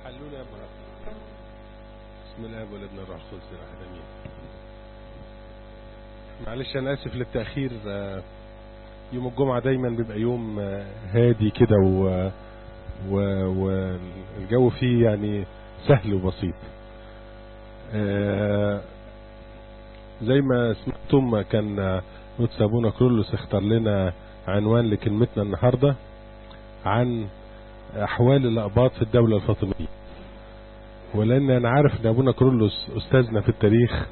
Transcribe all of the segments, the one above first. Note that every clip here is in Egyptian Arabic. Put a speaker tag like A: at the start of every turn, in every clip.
A: حلونا يا ابن بسم الله والابن الروح القدس الواحد امين معلش انا اسف للتاخير آه، يوم الجمعه دايما بيبقى يوم آه، هادي كده و والجو فيه يعني سهل وبسيط آه، زي ما سمعتم كان قدس ابونا كرولوس اختار لنا عنوان لكلمتنا النهارده عن احوال الاقباط في الدوله الفاطميه ولان انا عارف ان ابونا كرولوس استاذنا في التاريخ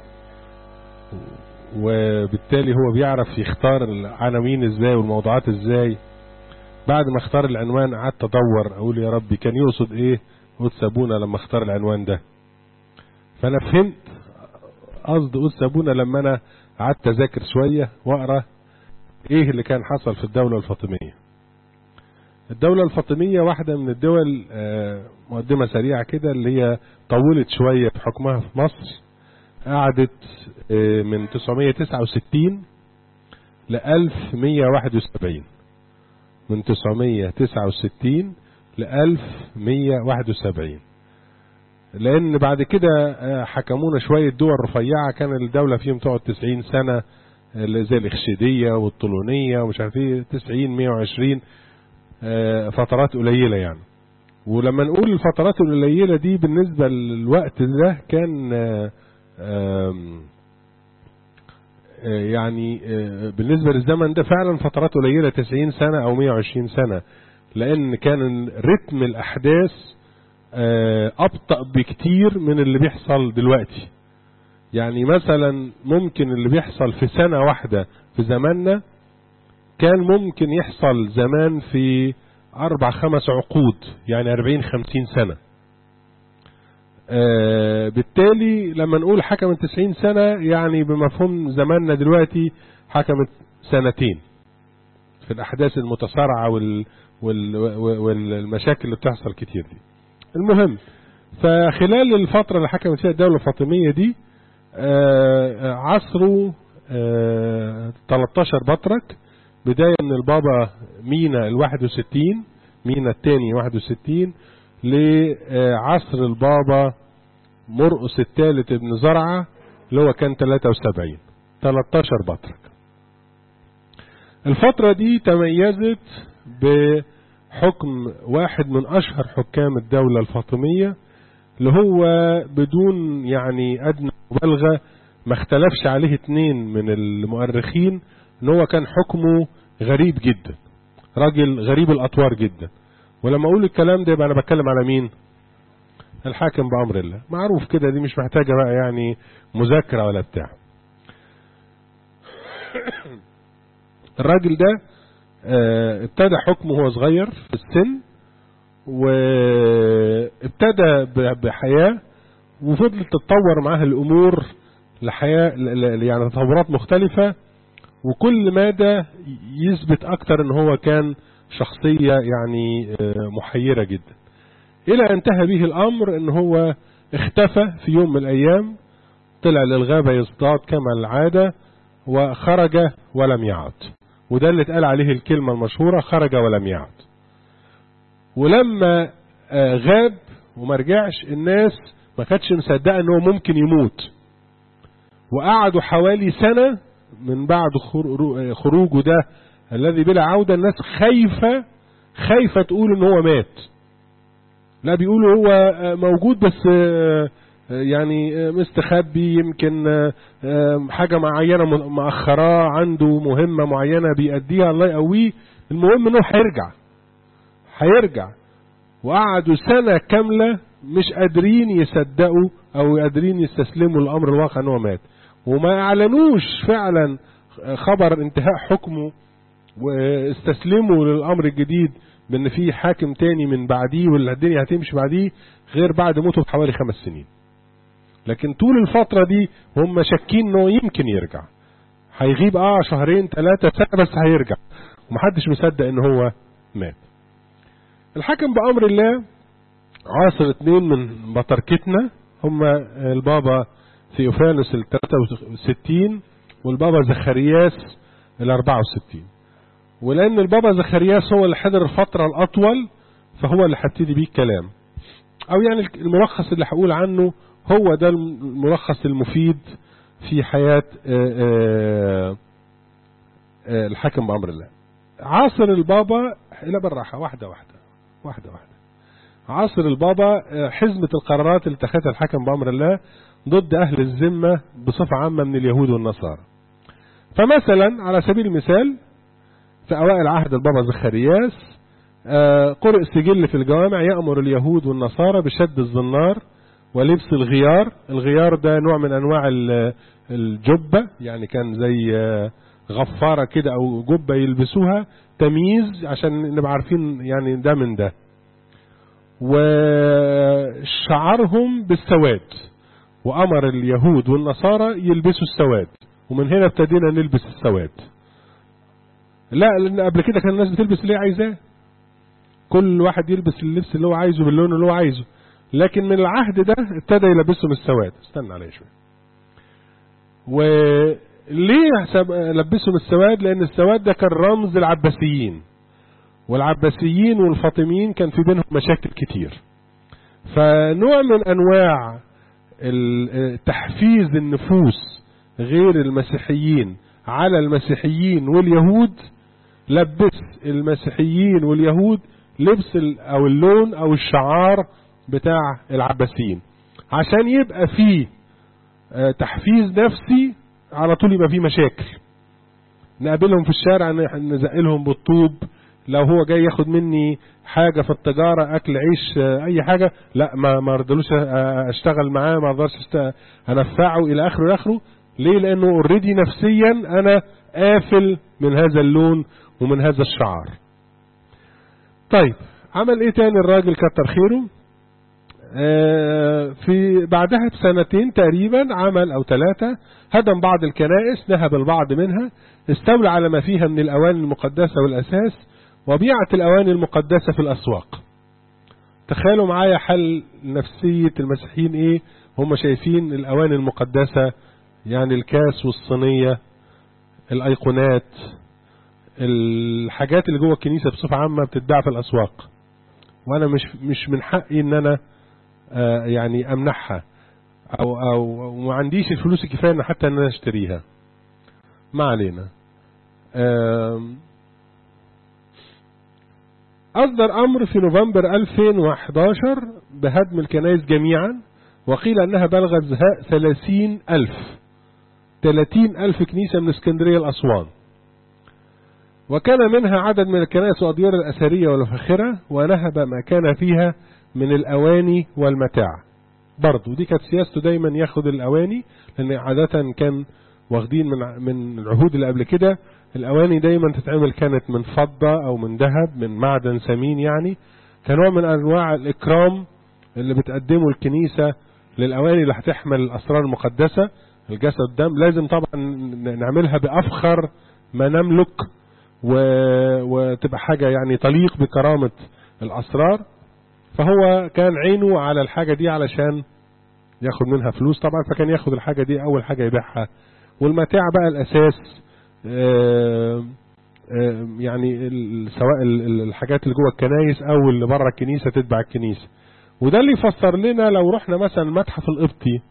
A: وبالتالي هو بيعرف يختار العناوين ازاي والموضوعات ازاي بعد ما اختار العنوان قعدت ادور اقول يا ربي كان يقصد ايه قدس ابونا لما اختار العنوان ده فانا فهمت قصد قدس ابونا لما انا قعدت اذاكر شويه واقرا ايه اللي كان حصل في الدوله الفاطميه الدولة الفاطمية واحدة من الدول آه، مقدمة سريعة كده اللي هي طولت شوية في حكمها في مصر قعدت آه، من 969 ل 1171 من 969 ل 1171 لأن بعد كده آه، حكمونا شوية دول رفيعة كان الدولة فيهم تقعد 90 سنة اللي زي الإخشيدية والطولونية ومش عارف ايه 90 120 آه، فترات قليلة يعني ولما نقول الفترات القليلة دي بالنسبة للوقت ده كان آه، آم، آه، يعني آه، بالنسبة للزمن ده فعلا فترات قليلة 90 سنة أو 120 سنة لأن كان رتم الأحداث آه، أبطأ بكتير من اللي بيحصل دلوقتي يعني مثلا ممكن اللي بيحصل في سنة واحدة في زماننا كان ممكن يحصل زمان في أربع خمس عقود يعني أربعين خمسين سنة آه بالتالي لما نقول حكمت تسعين سنة يعني بمفهوم زماننا دلوقتي حكمت سنتين في الأحداث المتسارعة وال وال والمشاكل اللي بتحصل كتير دي المهم فخلال الفترة اللي حكمت فيها الدولة الفاطمية دي آه عصره آه 13 بطرك بداية من البابا مينا الواحد وستين مينا الثاني واحد وستين لعصر البابا مرقس الثالث ابن زرعة اللي هو كان 73 13 بطرك الفترة دي تميزت بحكم واحد من أشهر حكام الدولة الفاطمية اللي هو بدون يعني أدنى مبالغة ما اختلفش عليه اتنين من المؤرخين ان هو كان حكمه غريب جدا راجل غريب الاطوار جدا ولما اقول الكلام ده يبقى انا بتكلم على مين الحاكم بامر الله معروف كده دي مش محتاجه بقى يعني مذاكره ولا بتاع الراجل ده آه، ابتدى حكمه وهو صغير في السن وابتدى ب- بحياه وفضلت تتطور معاه الامور لحياه ل- ل- يعني تطورات مختلفه وكل مادة يثبت أكتر أن هو كان شخصية يعني آه، محيرة جدا إلى أن انتهى به الأمر أن هو اختفى في يوم من الأيام طلع للغابة يصطاد كما العادة وخرج ولم يعد وده اللي اتقال عليه الكلمة المشهورة خرج ولم يعد ولما آه، غاب وما رجعش الناس ما كانتش مصدقة أنه ممكن يموت وقعدوا حوالي سنة من بعد خر- خروجه ده الذي بلا عودة الناس خايفة خايفة تقول ان هو مات لا بيقولوا هو آه، موجود بس آه، آه، يعني آه، مستخبي يمكن آه، آه، حاجة معينة م- مأخراه عنده مهمة معينة بيأديها الله يقويه المهم انه هيرجع هيرجع وقعدوا سنة كاملة مش قادرين يصدقوا او قادرين يستسلموا للامر الواقع ان هو مات وما اعلنوش فعلا خبر انتهاء حكمه واستسلموا للامر الجديد بان في حاكم تاني من بعديه واللي الدنيا هتمشي بعديه غير بعد موته بحوالي خمس سنين لكن طول الفترة دي هم شاكين انه يمكن يرجع هيغيب اه شهرين ثلاثة سنة بس هيرجع ومحدش مصدق ان هو مات الحاكم بأمر الله عاصر اتنين من بطركتنا هم البابا ثيوفانوس ال 63 والبابا زخرياس ال 64 ولأن البابا زخرياس هو اللي حضر الفترة الأطول فهو اللي هبتدي بيه الكلام او يعني الملخص اللي هقول عنه هو ده الملخص المفيد في حياة الحاكم بأمر الله عاصر البابا لا بالراحة واحدة واحدة واحدة واحدة عاصر البابا حزمة القرارات اللي اتخذها الحاكم بأمر الله ضد أهل الذمة بصفة عامة من اليهود والنصارى فمثلا على سبيل المثال في أوائل عهد البابا زخرياس قرئ سجل في الجوامع يأمر اليهود والنصارى بشد الزنار ولبس الغيار الغيار ده نوع من أنواع الجبة يعني كان زي غفارة كده أو جبة يلبسوها تمييز عشان نبقى عارفين يعني ده من ده وشعرهم بالسواد وأمر اليهود والنصارى يلبسوا السواد ومن هنا ابتدينا نلبس السواد لا لأن قبل كده كان الناس بتلبس اللي عايزاه كل واحد يلبس اللبس اللي هو عايزه باللون اللي هو عايزه لكن من العهد ده ابتدى يلبسهم السواد استنى عليه شويه وليه لبسهم السواد لان السواد ده كان رمز العباسيين والعباسيين والفاطميين كان في بينهم مشاكل كتير فنوع من انواع تحفيز النفوس غير المسيحيين على المسيحيين واليهود لبس المسيحيين واليهود لبس او اللون او الشعار بتاع العباسيين عشان يبقى فيه تحفيز نفسي على طول يبقى فيه مشاكل نقابلهم في الشارع نزقلهم بالطوب لو هو جاي ياخد مني حاجة في التجارة أكل عيش أي حاجة لا ما ما رضلوش أشتغل معاه ما أقدرش أنفعه إلى آخره إلى آخره ليه؟ لأنه اوريدي نفسيا أنا قافل من هذا اللون ومن هذا الشعار. طيب عمل إيه تاني الراجل كتر خيره؟ آه في بعدها بسنتين تقريبا عمل أو ثلاثة هدم بعض الكنائس نهب البعض منها استولى على ما فيها من الأواني المقدسة والأساس وبيعت الأواني المقدسة في الأسواق تخيلوا معايا حل نفسية المسيحيين إيه هم شايفين الأواني المقدسة يعني الكاس والصينية الأيقونات الحاجات اللي جوه الكنيسة بصفة عامة بتتباع في الأسواق وأنا مش مش من حقي إن أنا آه يعني أمنحها أو أو ما عنديش الفلوس الكفاية إن حتى إن أنا أشتريها ما علينا أصدر أمر في نوفمبر 2011 بهدم الكنائس جميعا وقيل أنها بلغت زهاء 30 ألف 30 ألف كنيسة من اسكندرية لأسوان وكان منها عدد من الكنائس والأديار الأثرية والفاخرة ونهب ما كان فيها من الأواني والمتاع برضه دي كانت سياسته دايما ياخد الأواني لأن عادة كان واخدين من من العهود اللي قبل كده الأواني دايما تتعمل كانت من فضة أو من ذهب من معدن ثمين يعني كنوع من أنواع الإكرام اللي بتقدمه الكنيسة للأواني اللي هتحمل الأسرار المقدسة الجسد الدم لازم طبعا نعملها بأفخر ما نملك و... وتبقى حاجة يعني تليق بكرامة الأسرار فهو كان عينه على الحاجة دي علشان ياخد منها فلوس طبعا فكان ياخد الحاجة دي أول حاجة يبيعها والمتاع بقى الأساس آآ آآ يعني سواء الحاجات اللي جوه الكنايس أو اللي بره الكنيسة تتبع الكنيسة وده اللي يفسر لنا لو رحنا مثلا المتحف القبطي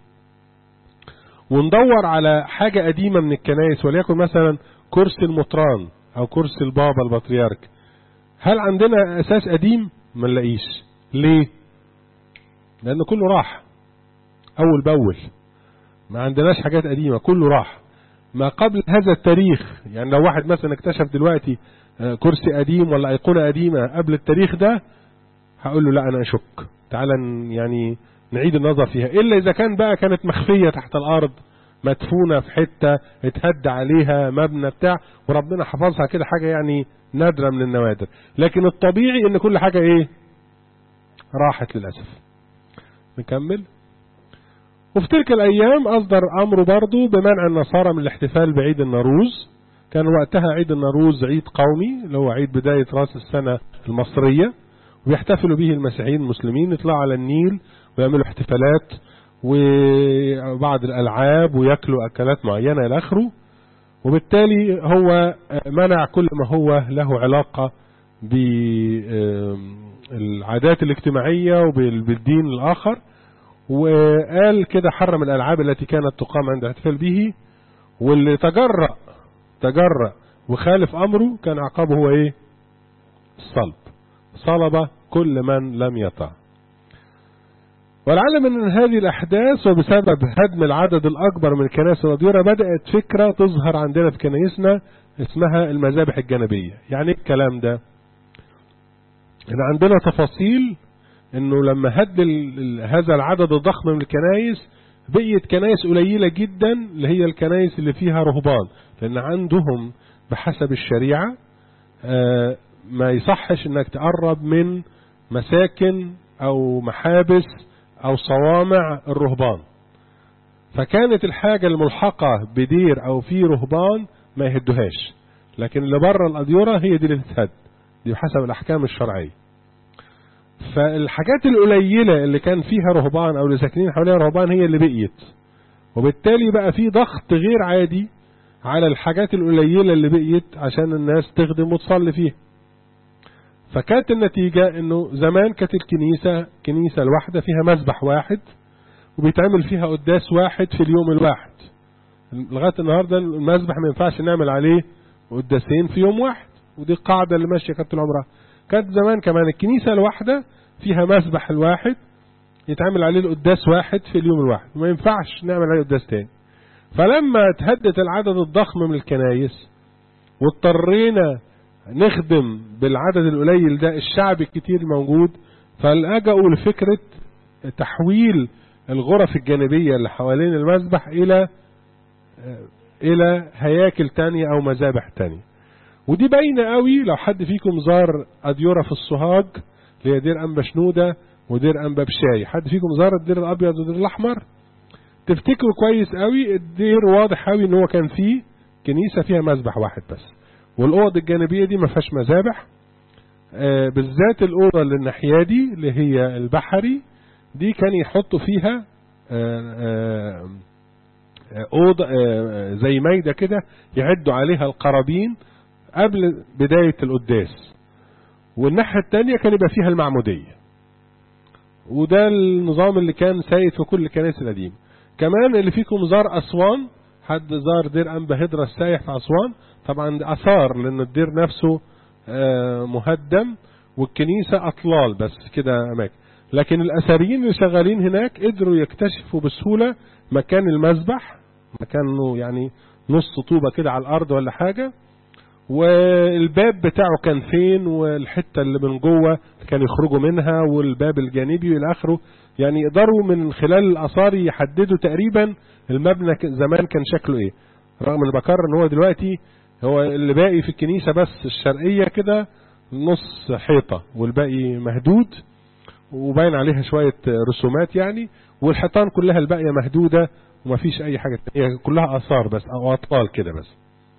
A: وندور على حاجة قديمة من الكنايس وليكن مثلا كرسي المطران أو كرسي البابا البطريرك هل عندنا أساس قديم؟ ما نلاقيش ليه؟ لأن كله راح أول بأول ما عندناش حاجات قديمة كله راح ما قبل هذا التاريخ يعني لو واحد مثلا اكتشف دلوقتي كرسي قديم ولا أيقونة قديمة قبل التاريخ ده هقول له لا أنا أشك تعالى يعني نعيد النظر فيها إلا إذا كان بقى كانت مخفية تحت الأرض مدفونة في حتة اتهد عليها مبنى بتاع وربنا حفظها كده حاجة يعني نادرة من النوادر لكن الطبيعي ان كل حاجة ايه راحت للأسف نكمل وفي تلك الأيام أصدر أمره برضه بمنع النصارى من الاحتفال بعيد النوروز كان وقتها عيد النوروز عيد قومي اللي هو عيد بداية رأس السنة المصرية ويحتفلوا به المسيحيين المسلمين يطلعوا على النيل ويعملوا احتفالات وبعض الألعاب ويأكلوا أكلات معينة إلى آخره وبالتالي هو منع كل ما هو له علاقة العادات الاجتماعية وبالدين الآخر وقال كده حرم الألعاب التي كانت تقام عند الاحتفال به واللي تجرأ تجرأ وخالف أمره كان عقابه هو إيه الصلب صلب كل من لم يطع ولعل من هذه الأحداث وبسبب هدم العدد الأكبر من الكنائس الأديرة بدأت فكرة تظهر عندنا في كنايسنا اسمها المذابح الجانبية يعني ايه الكلام ده ان عندنا تفاصيل انه لما هد هذا العدد الضخم من الكنائس بقيت كنائس قليلة جدا اللي هي الكنائس اللي فيها رهبان لان عندهم بحسب الشريعة ما يصحش انك تقرب من مساكن او محابس او صوامع الرهبان فكانت الحاجة الملحقة بدير او في رهبان ما يهدوهاش لكن اللي بره الأديرة هي دي اللي تتهد دي بحسب الأحكام الشرعية فالحاجات القليلة اللي كان فيها رهبان أو اللي ساكنين حواليها رهبان هي اللي بقيت وبالتالي بقى في ضغط غير عادي على الحاجات القليلة اللي بقيت عشان الناس تخدم وتصلي فيها فكانت النتيجة انه زمان كانت الكنيسة كنيسة الواحدة فيها مسبح واحد وبيتعمل فيها قداس واحد في اليوم الواحد لغاية النهاردة المسبح ما ينفعش نعمل عليه قداسين في يوم واحد ودي القاعدة اللي ماشية كانت طول عمرها كانت زمان كمان الكنيسة الواحدة فيها مسبح الواحد يتعمل عليه القداس واحد في اليوم الواحد وما ينفعش نعمل عليه قداس تاني فلما تهدت العدد الضخم من الكنايس واضطرينا نخدم بالعدد القليل ده الشعب الكتير موجود فلجأوا لفكرة تحويل الغرف الجانبية اللي حوالين المسبح إلى إلى هياكل تانية أو مذابح تانية ودي باينة قوي لو حد فيكم زار أديرة في الصهاج اللي هي دير أنبا شنودة ودير أنبا بشاي حد فيكم زار الدير الأبيض والدير الأحمر تفتكروا كويس قوي الدير واضح قوي ان هو كان فيه كنيسة فيها مذبح واحد بس والأوض الجانبية دي ما فيهاش مذابح آه بالذات الأوضة اللي الناحية دي اللي هي البحري دي كان يحطوا فيها آه آه أوضة زي ميدة كده يعدوا عليها القرابين قبل بداية القداس والناحية التانية كان يبقى فيها المعمودية وده النظام اللي كان سائد في كل الكنائس القديمة كمان اللي فيكم زار أسوان حد زار دير أنبا هدرة السايح في أسوان طبعا أثار لأن الدير نفسه مهدم والكنيسة أطلال بس كده أماكن لكن الأثريين اللي شغالين هناك قدروا يكتشفوا بسهولة مكان المذبح مكانه يعني نص طوبة كده على الأرض ولا حاجة والباب بتاعه كان فين والحتة اللي من جوه كان يخرجوا منها والباب الجانبي إلى آخره يعني يقدروا من خلال الآثار يحددوا تقريبا المبنى زمان كان شكله إيه رغم اللي بكرر إن هو دلوقتي هو اللي باقي في الكنيسة بس الشرقية كده نص حيطة والباقي مهدود وباين عليها شوية رسومات يعني والحيطان كلها الباقية مهدودة ومفيش أي حاجة هي كلها آثار بس أو أطلال كده بس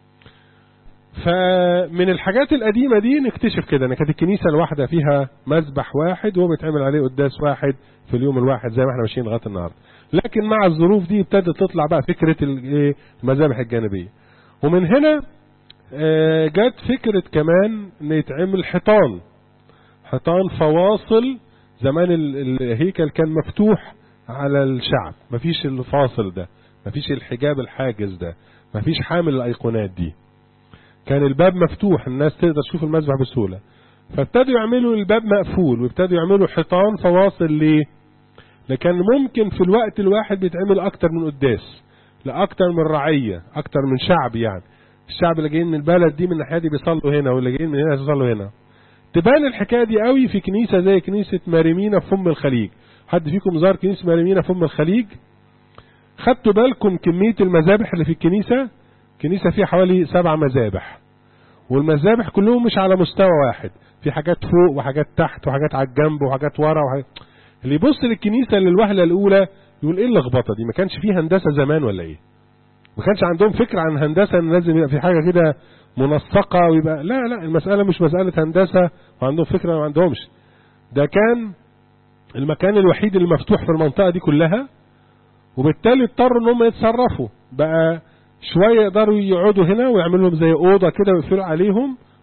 A: فمن الحاجات القديمة دي نكتشف كده ان كانت الكنيسة الواحدة فيها مذبح واحد وهو بيتعمل عليه قداس واحد في اليوم الواحد زي ما احنا ماشيين لغاية النهاردة لكن مع الظروف دي ابتدت تطلع بقى فكرة المذابح الجانبية ومن هنا جت فكرة كمان ان يتعمل حيطان حيطان فواصل زمان الهيكل كان مفتوح على الشعب مفيش الفاصل ده مفيش الحجاب الحاجز ده مفيش حامل الايقونات دي كان الباب مفتوح الناس تقدر تشوف المذبح بسهولة فابتدوا يعملوا الباب مقفول وابتدوا يعملوا حيطان فواصل ليه لكن ممكن في الوقت الواحد بيتعمل اكتر من قداس لاكتر من رعية اكتر من شعب يعني الشعب اللي جايين من البلد دي من الناحية دي بيصلوا هنا واللي جايين من هنا بيصلوا هنا تبان الحكاية دي قوي في كنيسة زي كنيسة ماريمينا في ام الخليج حد فيكم زار كنيسة ماريمينا في ام الخليج خدتوا بالكم كمية المذابح اللي في الكنيسة كنيسة فيها حوالي سبع مذابح والمذابح كلهم مش على مستوى واحد في حاجات فوق وحاجات تحت وحاجات على الجنب وحاجات ورا وحاجات اللي يبص للكنيسة للوهلة الأولى يقول إيه اللخبطة دي ما كانش فيه هندسة زمان ولا إيه ما كانش عندهم فكرة عن هندسة إن لازم يبقى في حاجة كده منسقة ويبقى لا لا المسألة مش مسألة هندسة وعندهم فكرة ما عندهمش ده كان المكان الوحيد اللي مفتوح في المنطقة دي كلها وبالتالي اضطروا ان هم يتصرفوا بقى شوية يقدروا يقعدوا هنا ويعملوا لهم زي أوضة كده ويقفلوا عليهم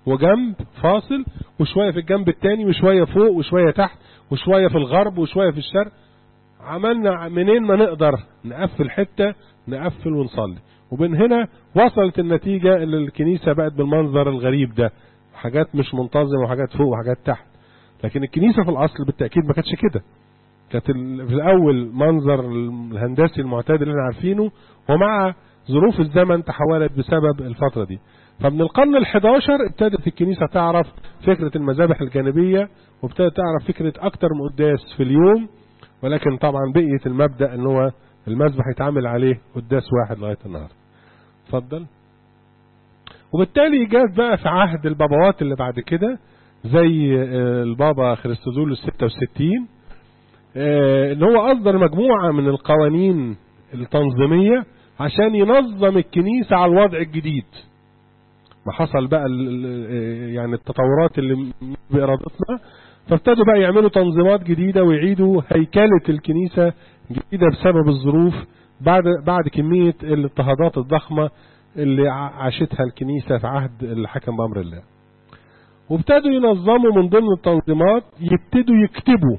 A: وجنب فاصل وشوية في الجنب التاني وشوية فوق وشوية تحت وشوية في الغرب وشوية في الشرق عملنا منين ما نقدر نقفل حتة نقفل ونصلي ومن هنا وصلت النتيجة اللي الكنيسة بقت بالمنظر الغريب ده حاجات مش منتظمة وحاجات فوق وحاجات تحت لكن الكنيسة في الأصل بالتأكيد ما كانتش كده كانت ال- في الأول منظر الهندسي المعتاد اللي احنا عارفينه ومع ظروف الزمن تحولت بسبب الفترة دي فمن القرن ال11 ابتدت الكنيسة تعرف فكرة المذابح الجانبية وابتدت تعرف فكرة أكتر من قداس في اليوم ولكن طبعا بقيت المبدأ ان هو المذبح يتعامل عليه قداس واحد لغاية النهاردة اتفضل وبالتالي جات بقى في عهد البابوات اللي بعد كده زي آه، البابا خريستودول ال 66 آه، ان هو اصدر مجموعة من القوانين التنظيمية عشان ينظم الكنيسة على الوضع الجديد ما حصل بقى ال- ال- يعني التطورات اللي م- بإرادتنا فابتدوا بقى يعملوا تنظيمات جديدة ويعيدوا هيكلة الكنيسة جديدة بسبب الظروف بعد بعد كمية الاضطهادات الضخمة اللي ع- عاشتها الكنيسة في عهد الحكم بأمر الله وابتدوا ينظموا من ضمن التنظيمات يبتدوا يكتبوا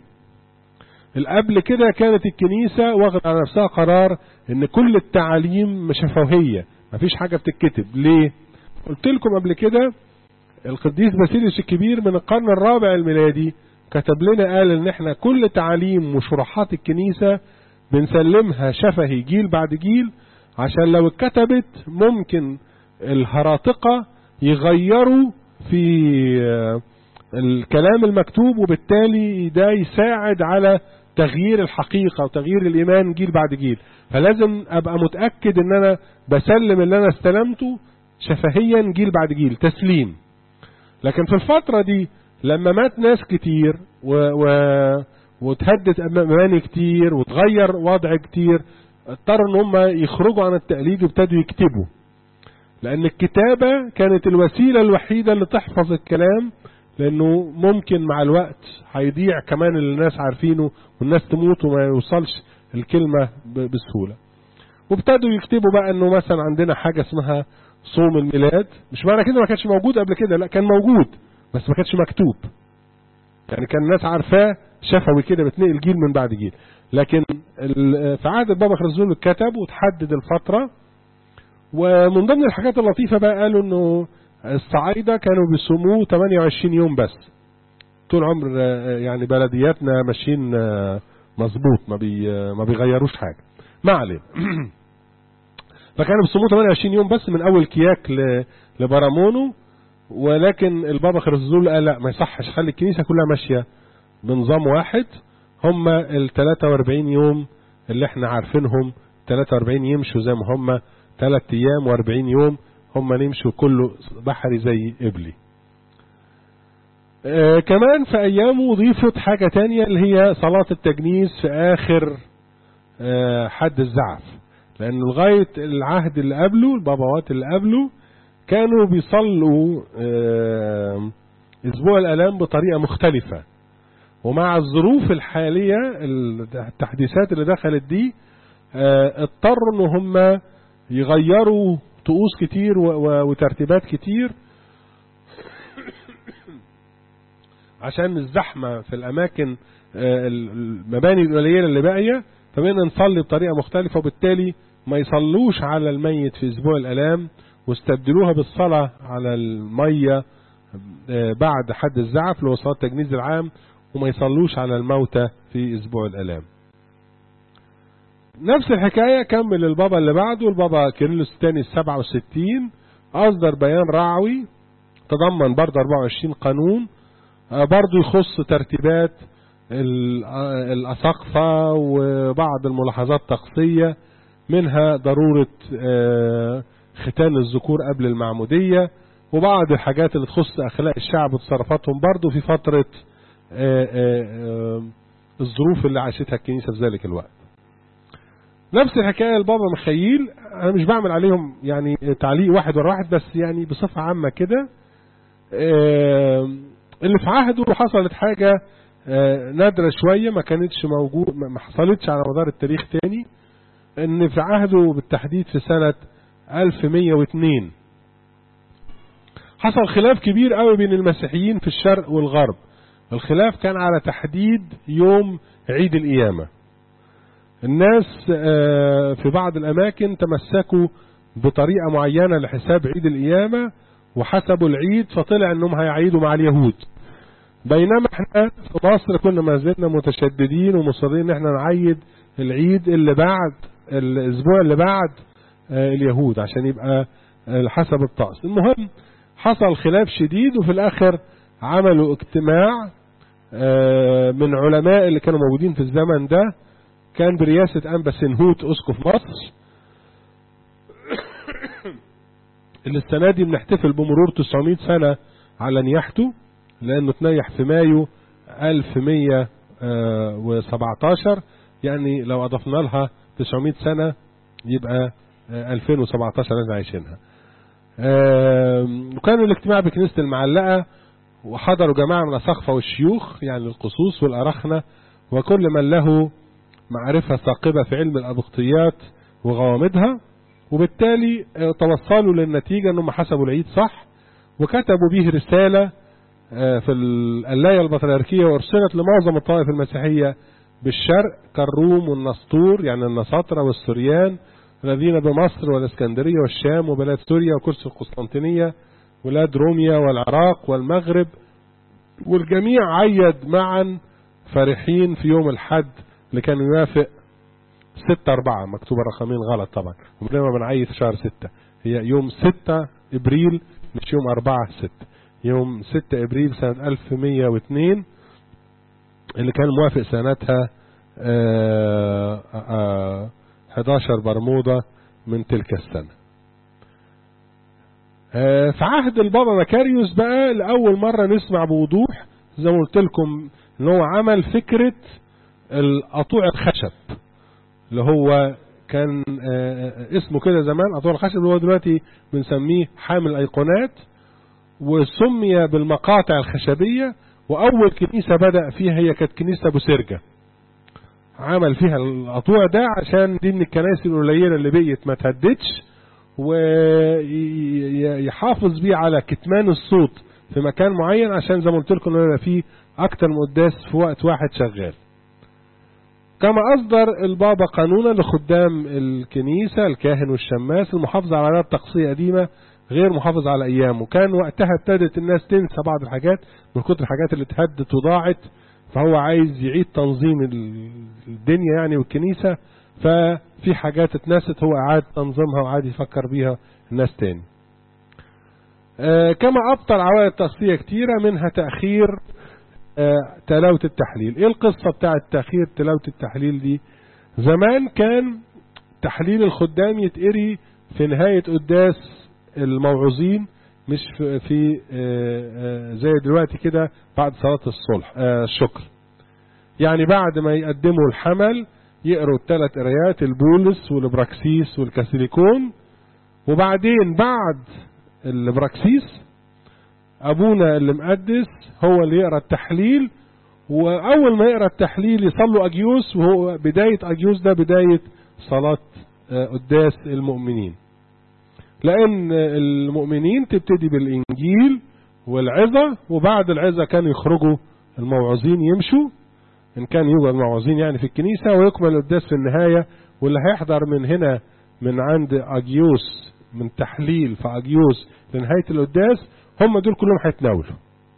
A: القبل كده كانت الكنيسة واخد على نفسها قرار ان كل التعاليم شفوية مفيش حاجة بتتكتب ليه قلت لكم قبل كده القديس باسيليوس الكبير من القرن الرابع الميلادي كتب لنا قال ان احنا كل تعاليم وشروحات الكنيسة بنسلمها شفهي جيل بعد جيل عشان لو اتكتبت ممكن الهراطقة يغيروا في آه، الكلام المكتوب وبالتالي ده يساعد على تغيير الحقيقة وتغيير الإيمان جيل بعد جيل فلازم أبقى متأكد إن أنا بسلم اللي أنا استلمته شفهيا جيل بعد جيل تسليم لكن في الفترة دي لما مات ناس كتير و... و... وتهدت مباني كتير وتغير وضع كتير اضطروا ان هم يخرجوا عن التقليد وابتدوا يكتبوا لان الكتابة كانت الوسيلة الوحيدة اللي تحفظ الكلام لانه ممكن مع الوقت هيضيع كمان اللي الناس عارفينه والناس تموت وما يوصلش الكلمة ب- بسهولة وابتدوا يكتبوا بقى انه مثلا عندنا حاجة اسمها صوم الميلاد مش معنى كده ما كانش موجود قبل كده لا كان موجود بس ما كانش مكتوب يعني كان الناس عارفاه شفوي كده بتنقل جيل من بعد جيل لكن ال- في عهد البابا خرزول اتكتب وتحدد الفترة ومن ضمن الحاجات اللطيفة بقى قالوا انه الصعايدة كانوا بيصوموه 28 يوم بس طول عمر آه، يعني بلدياتنا ماشيين آه، مظبوط ما بي آه، ما بيغيروش حاجة ما علينا فكانوا بيصوموه 28 يوم بس من اول كياك ل- لبرامونو ولكن البابا خرزول قال لا ما يصحش خلي الكنيسة كلها ماشية بنظام واحد هم ال 43 يوم اللي احنا عارفينهم 43 يمشوا زي ما هم 3 ايام و40 يوم هم نمشوا كله بحري زي قبلي آه كمان في ايامه ضيفت حاجة تانية اللي هي صلاة التجنيس في اخر آه حد الزعف لان لغاية العهد اللي قبله البابوات اللي قبله كانوا بيصلوا آه اسبوع الالام بطريقة مختلفة ومع الظروف الحالية التحديثات اللي دخلت دي آه، اضطروا ان هم يغيروا طقوس كتير و- و- وترتيبات كتير عشان الزحمة في الأماكن آه، المباني القليلة اللي باقية فبقينا نصلي بطريقة مختلفة وبالتالي ما يصلوش على الميت في أسبوع الآلام واستبدلوها بالصلاة على المية آه، بعد حد الزعف اللي هو صلاة التجنيز العام وما يصلوش على الموتى في أسبوع الآلام نفس الحكاية كمل البابا اللي بعده البابا كيرلس الثاني السبعة وستين أصدر بيان رعوي تضمن برضه 24 قانون آه، برضه يخص ترتيبات ال- آه، الأساقفة وبعض الملاحظات الطقسية منها ضرورة آه، ختان الذكور قبل المعمودية وبعض الحاجات اللي تخص أخلاق الشعب وتصرفاتهم برضه في فترة آه، آه، آه، الظروف اللي عاشتها الكنيسة في ذلك الوقت نفس الحكاية البابا مخيل أنا مش بعمل عليهم يعني تعليق واحد ورا واحد بس يعني بصفة عامة كده آه، اللي في عهده حصلت حاجة آه، نادرة شوية ما كانتش موجود ما ما حصلتش على مدار التاريخ تاني ان في عهده بالتحديد في سنة 1102 حصل خلاف كبير قوي بين المسيحيين في الشرق والغرب الخلاف كان على تحديد يوم عيد القيامة الناس في بعض الأماكن تمسكوا بطريقة معينة لحساب عيد القيامة وحسبوا العيد فطلع انهم هيعيدوا مع اليهود بينما احنا في مصر كنا ما زلنا متشددين ومصرين ان احنا نعيد العيد اللي بعد الاسبوع اللي بعد اليهود عشان يبقى حسب الطقس المهم حصل خلاف شديد وفي الاخر عملوا اجتماع من علماء اللي كانوا موجودين في الزمن ده كان برئاسة أنبا سنهوت أسقف مصر اللي السنة دي بنحتفل بمرور 900 سنة على نياحته لأنه تنيح في مايو 1117 يعني لو أضفنا لها 900 سنة يبقى 2017 اللي عايشينها وكانوا الاجتماع بكنيسة المعلقة وحضروا جماعة من الأساقفة والشيوخ يعني القصوص والأرخنة وكل من له معرفة ثاقبة في علم الأبقطيات وغوامضها وبالتالي توصلوا للنتيجة أنهم حسبوا العيد صح وكتبوا به رسالة في اللاية البطريركية وارسلت لمعظم الطوائف المسيحية بالشرق كالروم والنسطور يعني النساطرة والسوريان الذين بمصر والاسكندرية والشام وبلاد سوريا وكرس القسطنطينية ولاد روميا والعراق والمغرب والجميع عيد معا فرحين في يوم الحد اللي كان يوافق ستة أربعة مكتوبة رقمين غلط طبعا عمرنا ما بنعيد شهر ستة هي يوم ستة إبريل مش يوم أربعة ستة يوم ستة إبريل سنة 1102 اللي كان موافق سنتها آآ آآ 11 برمودا من تلك السنة في عهد البابا مكاريوس بقى لأول مرة نسمع بوضوح زي ما قلت لكم ان هو عمل فكرة القطوع الخشب اللي هو كان اسمه كده زمان قطوع الخشب اللي هو دلوقتي بنسميه حامل ايقونات وسمي بالمقاطع الخشبية واول كنيسة بدأ فيها هي كانت كنيسة ابو سرجة عمل فيها القطوع ده عشان دي من الكنائس القليلة اللي بقيت ما تهدتش ويحافظ بيه على كتمان الصوت في مكان معين عشان زي ما قلت لكم يبقى فيه اكتر من قداس في وقت واحد شغال كما اصدر البابا قانونا لخدام الكنيسة الكاهن والشماس المحافظة على عادات طقسية قديمة غير محافظ على ايامه كان وقتها ابتدت الناس تنسى بعض الحاجات من كتر الحاجات اللي اتهدت وضاعت فهو عايز يعيد تنظيم الدنيا يعني والكنيسة ففي حاجات اتنست هو اعاد تنظيمها وعاد يفكر بيها الناس تاني آه كما ابطل عوائد طقسية كتيرة منها تأخير آه تلاوة التحليل ايه القصة بتاعة تأخير تلاوة التحليل دي زمان كان تحليل الخدام يتقري في نهاية قداس الموعوظين مش في, في آه زي دلوقتي كده بعد صلاة الصلح الشكر يعني بعد ما يقدموا الحمل يقروا الثلاث قرايات البولس والبراكسيس والكاسيليكون وبعدين بعد البراكسيس ابونا اللي مقدس هو اللي يقرا التحليل واول ما يقرا التحليل يصلوا اجيوس وهو بدايه اجيوس ده بدايه صلاه قداس المؤمنين لان المؤمنين تبتدي بالانجيل والعظه وبعد العظه كانوا يخرجوا الموعظين يمشوا ان كان يوجد موعظين يعني في الكنيسه ويكمل القداس في النهايه واللي هيحضر من هنا من عند اجيوس من تحليل في اجيوس لنهايه القداس هم دول كلهم هيتناولوا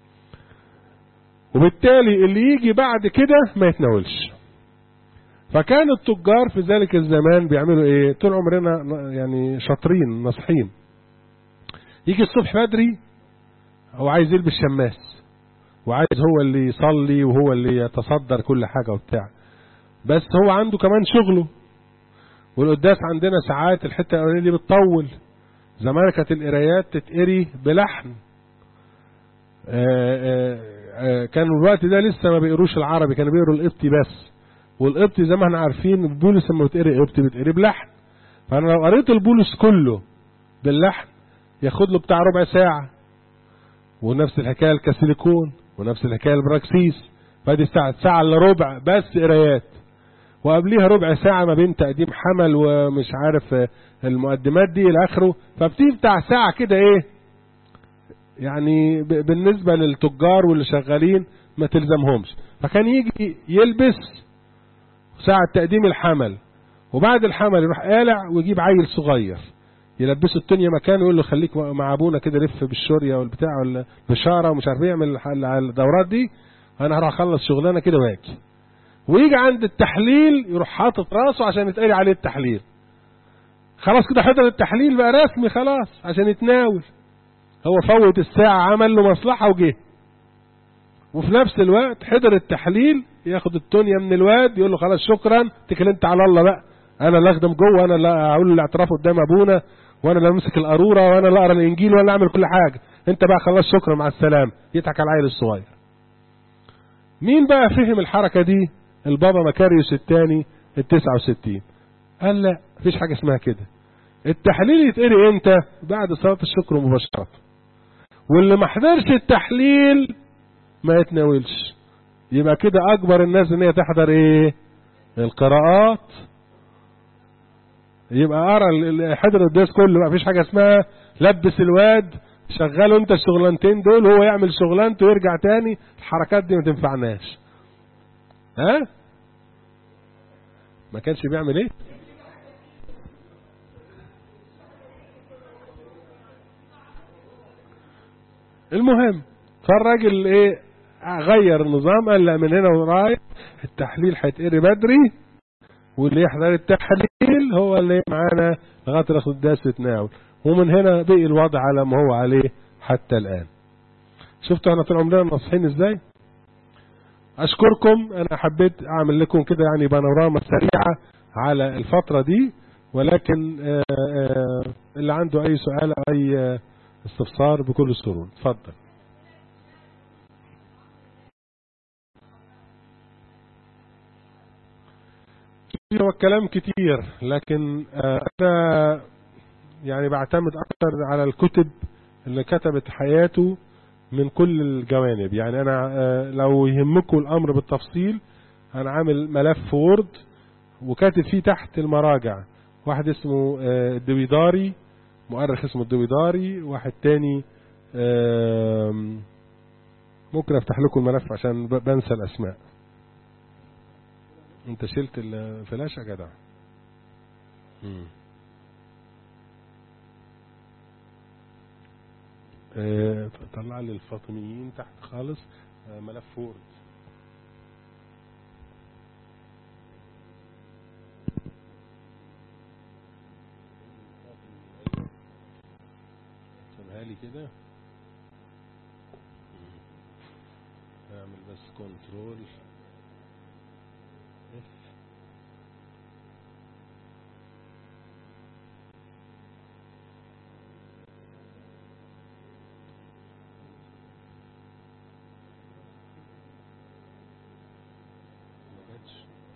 A: وبالتالي اللي يجي بعد كده ما يتناولش فكان التجار في ذلك الزمان بيعملوا ايه طول عمرنا يعني شاطرين ناصحين يجي الصبح بدري هو عايز يلبس شماس وعايز هو اللي يصلي وهو اللي يتصدر كل حاجة وبتاع بس هو عنده كمان شغله والقداس عندنا ساعات الحتة الأولانية دي بتطول زمان كانت القرايات تتقري بلحن كانوا الوقت ده لسه ما بيقروش العربي كانوا بيقروا القبطي بس والقبطي زي ما احنا عارفين البولس لما بتقري قبطي بتقري بلحن فانا لو قريت البولس كله باللحن ياخد له بتاع ربع ساعة ونفس الحكاية الكاسيليكون ونفس الحكاية البراكسيس فادي ساعة ساعة الا ربع بس قرايات وقبليها ربع ساعة ما بين تقديم حمل ومش عارف المقدمات دي الى اخره فبتيجي بتاع ساعة كده ايه يعني ب- بالنسبة للتجار واللي شغالين ما تلزمهمش فكان يجي يلبس ساعة تقديم الحمل وبعد الحمل يروح قالع ويجيب عيل صغير يلبسه الدنيا مكانه يقول له خليك مع ابونا كده لف بالشوريه والبتاع ولا بشاره ومش عارف ايه يعمل الح- الدورات دي انا هروح اخلص شغلانه كده واجي ويجي عند التحليل يروح حاطط راسه عشان يتقري عليه التحليل خلاص كده حضر التحليل بقى رسمي خلاص عشان يتناول هو فوت الساعة عمل له مصلحة وجه وفي نفس الوقت حضر التحليل ياخد التونيا من الواد يقول له خلاص شكرا اتكل انت على الله بقى انا اللي اخدم جوه انا اللي هقول الاعتراف قدام ابونا وانا اللي امسك القاروره وانا اللي اقرا الانجيل وانا اللي اعمل كل حاجه انت بقى خلاص شكرا مع السلامه يضحك على العيل الصغير مين بقى فهم الحركه دي البابا مكاريوس الثاني ال 69 قال لا مفيش حاجه اسمها كده التحليل يتقري امتى بعد صلاه الشكر مباشره واللي ما حضرش التحليل ما يتناولش يبقى كده اكبر الناس ان هي تحضر ايه القراءات يبقى ارى ال- ال- حضر الدرس كله ما فيش حاجه اسمها لبس الواد شغله انت الشغلانتين دول هو يعمل شغلانته ويرجع تاني الحركات دي ما تنفعناش ها ما كانش بيعمل ايه المهم فالراجل ايه غير النظام قال لا من هنا ورايح التحليل هيتقري بدري واللي يحضر التحليل هو اللي معانا لغايه القداس يتناول ومن هنا بقي الوضع على ما هو عليه حتى الان شفتوا احنا طول عمرنا ناصحين ازاي اشكركم انا حبيت اعمل لكم كده يعني بانوراما سريعه على الفتره دي ولكن آه، آه، اللي عنده اي سؤال او اي آه، استفسار بكل سرور اتفضل هو الكلام كتير لكن آه، انا يعني بعتمد اكتر على الكتب اللي كتبت حياته من كل الجوانب يعني انا آه، لو يهمكم الامر بالتفصيل انا عامل ملف وورد وكاتب فيه تحت المراجع واحد اسمه آه، الدويداري مؤرخ اسمه الدويداري واحد تاني آم، ممكن افتح لكم الملف عشان ب- بنسى الاسماء انت شلت الفلاش يا جدع مم. آه، طلع لي الفاطميين تحت خالص آه، ملف وورد سيبها لي كده مم. اعمل بس كنترول اف ما جاتش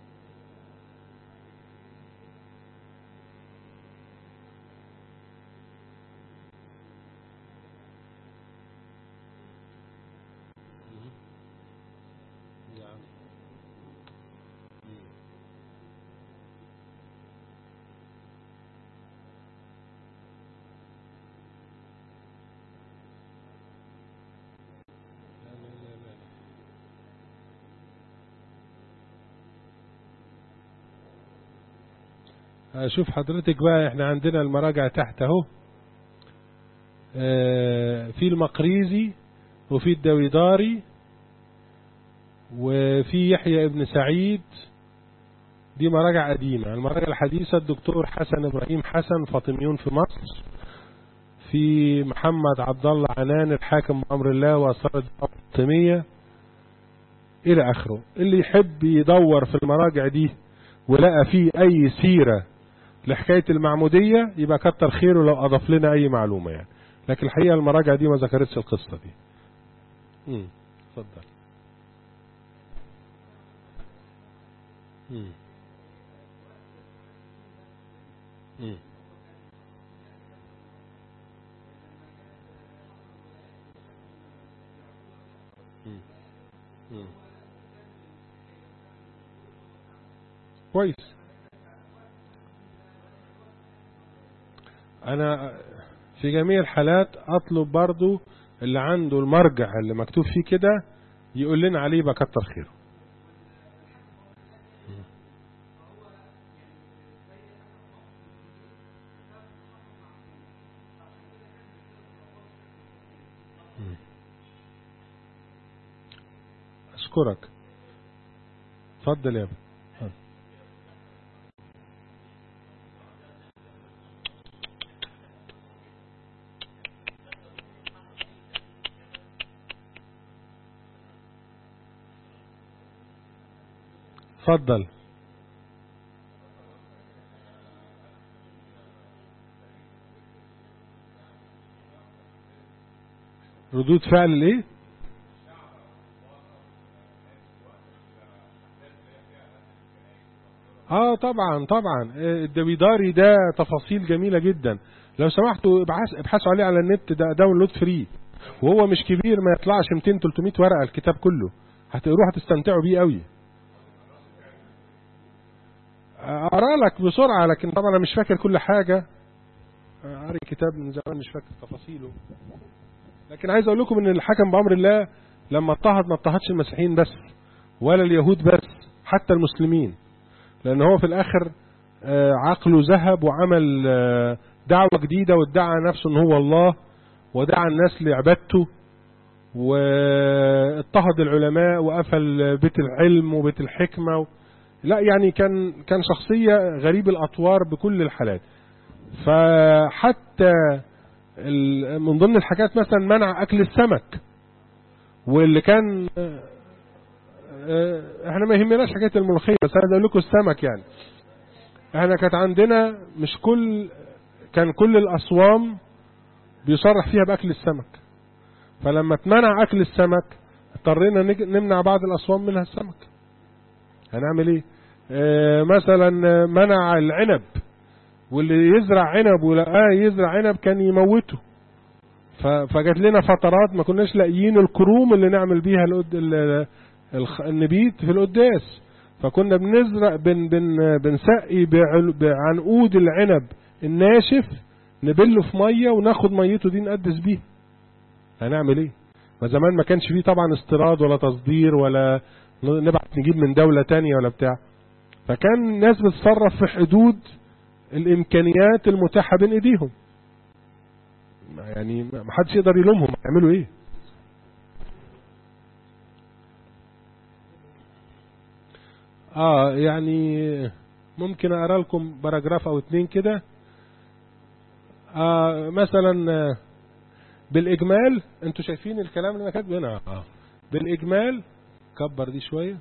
A: مم. نعم مم. لا لا لا لا لا. شوف حضرتك بقى احنا عندنا المراجع تحت اهو آه، في المقريزي وفي الدويداري وفي يحيى ابن سعيد دي مراجع قديمة المراجع الحديثة الدكتور حسن إبراهيم حسن فاطميون في مصر في محمد عبد الله عنان الحاكم بأمر الله وأسرار الفاطمية إلى آخره اللي يحب يدور في المراجع دي ولقى فيه أي سيرة لحكاية المعمودية يبقى كتر خيره لو أضاف لنا أي معلومة يعني لكن الحقيقة المراجع دي ما ذكرتش القصة دي امم اتفضل امم امم امم امم كويس انا في جميع الحالات اطلب برضو اللي عنده المرجع اللي مكتوب فيه كده يقول لنا عليه يبقى كتر خيره أشكرك اتفضل يا ابني اتفضل. اتفضل ردود فعل الايه اه طبعا طبعا آه، الدويداري ده تفاصيل جميلة جدا لو سمحتوا ابحث- ابحثوا عليه على النت ده داونلود فري وهو مش كبير ما يطلعش 200 300 ورقة الكتاب كله هتقروه هتستمتعوا بيه قوي اقرا لك بسرعة لكن طبعا انا مش فاكر كل حاجة آه، قاري كتاب من زمان مش فاكر تفاصيله لكن عايز اقول لكم ان الحكم بامر الله لما اضطهد ما اضطهدش المسيحيين بس ولا اليهود بس حتى المسلمين لان هو في الاخر آه، عقله ذهب وعمل آه، دعوة جديدة وادعى نفسه ان هو الله ودعا الناس لعبادته واضطهد العلماء وقفل بيت العلم وبيت الحكمة و... لا يعني كان كان شخصية غريب الأطوار بكل الحالات فحتى ال- من ضمن الحاجات مثلا منع أكل السمك واللي كان آه، آه، احنا ما يهمناش حكاية الملوخية بس انا اقول لكم السمك يعني احنا كانت عندنا مش كل كان كل الأصوام بيصرح فيها بأكل السمك فلما اتمنع أكل السمك اضطرينا نج- نمنع بعض الأصوام منها السمك هنعمل ايه اه مثلا آه، منع العنب واللي يزرع عنب ولقاه يزرع عنب كان يموته ف- فجات لنا فترات ما كناش لاقيين الكروم اللي نعمل بيها القد- ال- الخ- النبيت في القداس فكنا بنزرع بن بن بنسقي بعل- بعنقود العنب الناشف نبله في ميه وناخد ميته دي نقدس بيها هنعمل ايه ما زمان ما كانش فيه طبعا استيراد ولا تصدير ولا نبعت نجيب من دولة تانية ولا بتاع فكان الناس بتتصرف في حدود الامكانيات المتاحة بين ايديهم يعني ما حدش يقدر يلومهم يعملوا ايه اه يعني ممكن اقرا لكم باراجراف او اتنين كده آه مثلا آه، بالاجمال انتوا شايفين الكلام اللي انا كاتبه هنا اه بالاجمال كبر دي شويه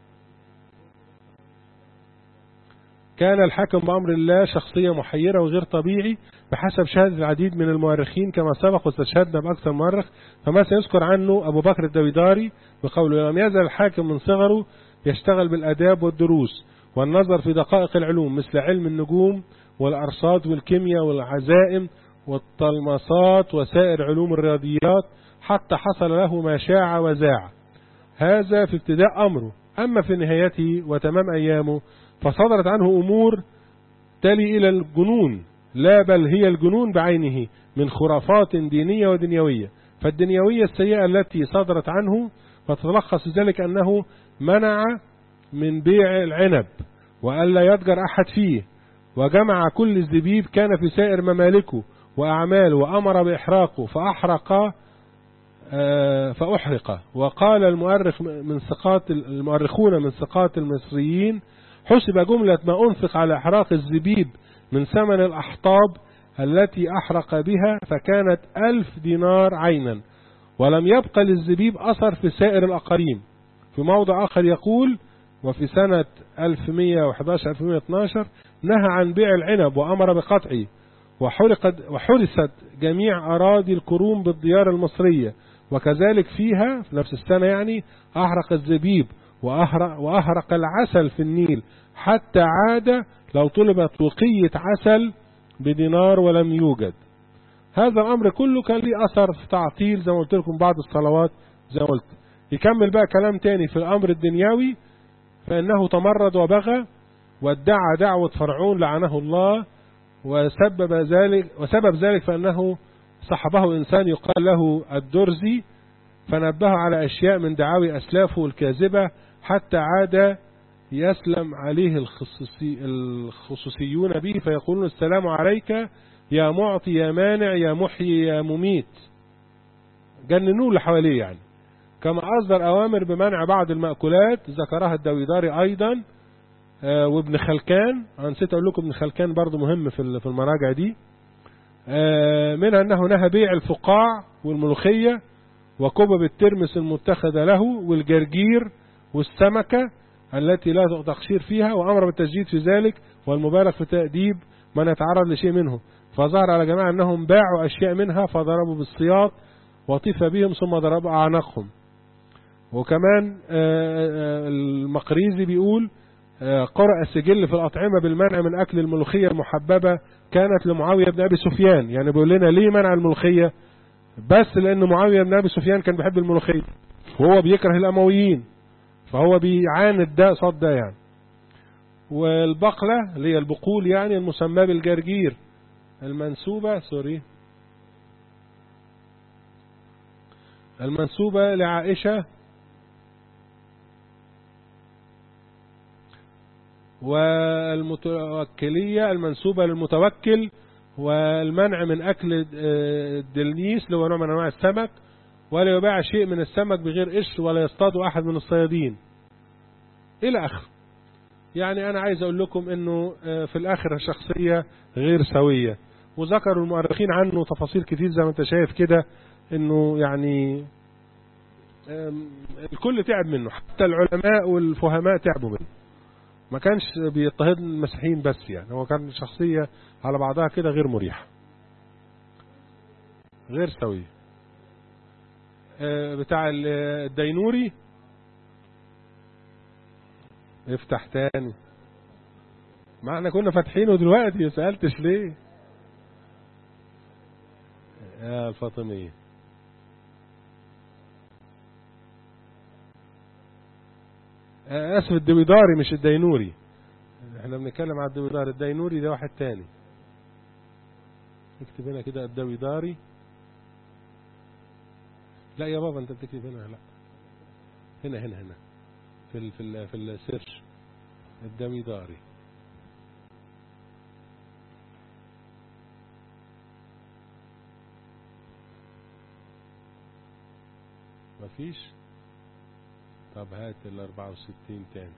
A: كان الحاكم بأمر الله شخصية محيرة وغير طبيعي بحسب شهادة العديد من المؤرخين كما سبق واستشهدنا بأكثر مؤرخ فما سيذكر عنه أبو بكر الدويداري بقوله لم يزل الحاكم من صغره يشتغل بالأداب والدروس والنظر في دقائق العلوم مثل علم النجوم والأرصاد والكيمياء والعزائم والطلماسات وسائر علوم الرياضيات حتى حصل له ما شاع وزاع هذا في ابتداء أمره أما في نهايته وتمام أيامه فصدرت عنه أمور تلي إلى الجنون لا بل هي الجنون بعينه من خرافات دينية ودنيوية فالدنيوية السيئة التي صدرت عنه فتتلخص في ذلك أنه منع من بيع العنب وألا يتجر أحد فيه وجمع كل الزبيب كان في سائر ممالكه وأعماله وأمر بإحراقه فأحرق آه، فأحرق وقال المؤرخ من ثقات المؤرخون من ثقات المصريين حسب جملة ما أنفق على إحراق الزبيب من ثمن الأحطاب التي أحرق بها فكانت ألف دينار عينا ولم يبقى للزبيب أثر في سائر الأقاريم في موضع آخر يقول وفي سنة 1111-1112 نهى عن بيع العنب وأمر بقطعه وحرقت وحرست جميع أراضي الكروم بالديار المصرية وكذلك فيها في نفس السنة يعني أحرق الزبيب وأحرق, وأحرق العسل في النيل حتى عاد لو طلبت وقية عسل بدينار ولم يوجد هذا الأمر كله كان ليه أثر في تعطيل زي ما قلت لكم بعض الصلوات زي ما قلت يكمل بقى كلام تاني في الأمر الدنيوي فإنه تمرد وبغى وادعى دعوة فرعون لعنه الله وسبب ذلك وسبب ذلك فأنه صحبه إنسان يقال له الدرزي فنبهه على أشياء من دعاوي أسلافه الكاذبة حتى عاد يسلم عليه الخصوصي الخصوصيون به فيقولون السلام عليك يا معطي يا مانع يا محيي يا مميت جننوه اللي حواليه يعني كما أصدر أوامر بمنع بعض المأكولات ذكرها الدويداري أيضا آه، وابن خلكان أنا نسيت أقول لكم ابن خلكان برضو مهم في في المراجع دي آه، منها أنه نهى بيع الفقاع والملوخية وكبب الترمس المتخذة له والجرجير والسمكة التي لا تقشير فيها وأمر بالتجديد في ذلك والمبالغ في تأديب من يتعرض لشيء منه فظهر على جماعة أنهم باعوا أشياء منها فضربوا بالسياط وطيف بهم ثم ضربوا أعناقهم وكمان آه، المقريزي بيقول قرأ سجل في الأطعمة بالمنع من أكل الملوخية المحببة كانت لمعاوية بن أبي سفيان يعني بيقول لنا ليه منع الملوخية بس لأن معاوية بن أبي سفيان كان بيحب الملوخية وهو بيكره الأمويين فهو بيعاند ده صد ده يعني والبقلة اللي هي البقول يعني المسمى بالجرجير المنسوبة سوري المنسوبة لعائشة والمتوكلية المنسوبة للمتوكل والمنع من أكل الدلنيس اللي هو نوع من أنواع السمك ولا يباع شيء من السمك بغير قش ولا يصطاد أحد من الصيادين إلى آخر يعني أنا عايز أقول لكم أنه في الآخر شخصية غير سوية وذكروا المؤرخين عنه تفاصيل كتير زي ما أنت شايف كده أنه يعني الكل تعب منه حتى العلماء والفهماء تعبوا منه ما كانش بيضطهد المسيحيين بس يعني هو كان شخصية على بعضها كده غير مريحة غير سوية بتاع الدينوري افتح تاني ما احنا كنا فاتحينه دلوقتي سألتش ليه يا الفاطمية اسف الدويداري مش الدينوري احنا بنتكلم على الدويداري الدينوري ده واحد تاني اكتب هنا كده الدويداري لا يا بابا انت بتكتب هنا لا هنا هنا هنا في ال في ال في السيرش الدويداري مفيش طب هات ال 64 تاني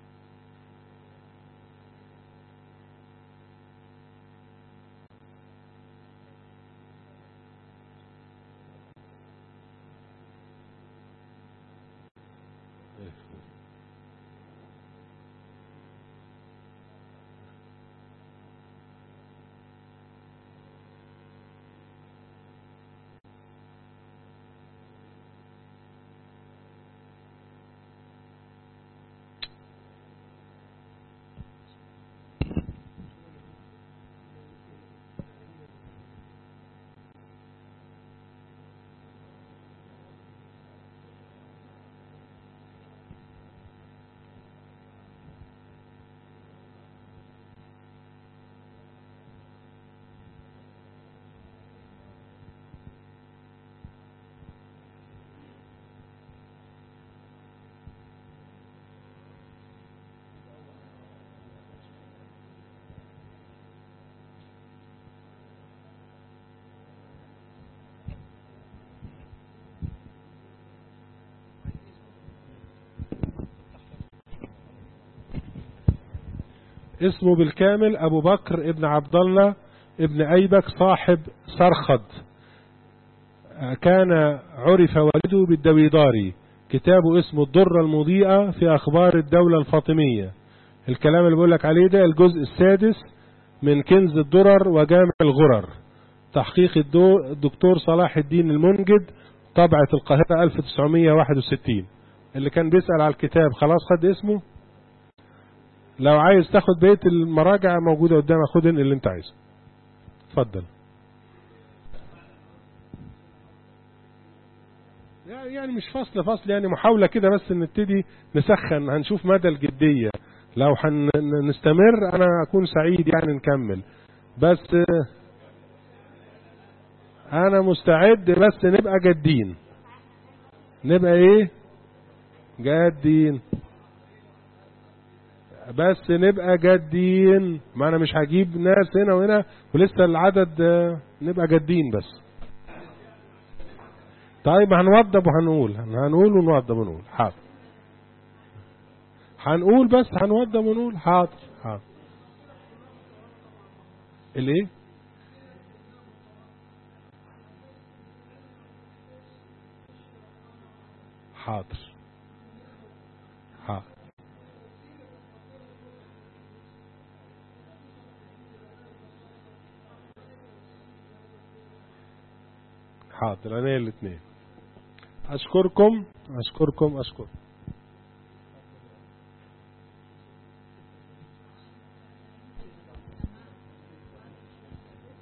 A: اسمه بالكامل أبو بكر ابن عبد الله ابن أيبك صاحب سرخد كان عرف والده بالدويداري كتابه اسمه الضرة المضيئة في أخبار الدولة الفاطمية الكلام اللي بقول لك عليه ده الجزء السادس من كنز الدرر وجامع الغرر تحقيق الدكتور صلاح الدين المنجد طبعة القاهرة 1961 اللي كان بيسأل على الكتاب خلاص خد اسمه لو عايز تاخد بقيه المراجع موجودة قدامك خد اللي انت عايزه اتفضل يعني مش فصل فصل يعني محاولة كده بس نبتدي نسخن هنشوف مدى الجدية لو هنستمر انا اكون سعيد يعني نكمل بس انا مستعد بس نبقى جادين نبقى ايه جادين بس نبقى جادين ما انا مش هجيب ناس هنا وهنا ولسه العدد آه، نبقى جادين بس طيب هنوضب وهنقول هنقول ونوضب ونقول حاضر هنقول بس هنوضب ونقول حاضر حاضر الايه حاضر حاضر حاضر انا الاثنين اشكركم اشكركم اشكركم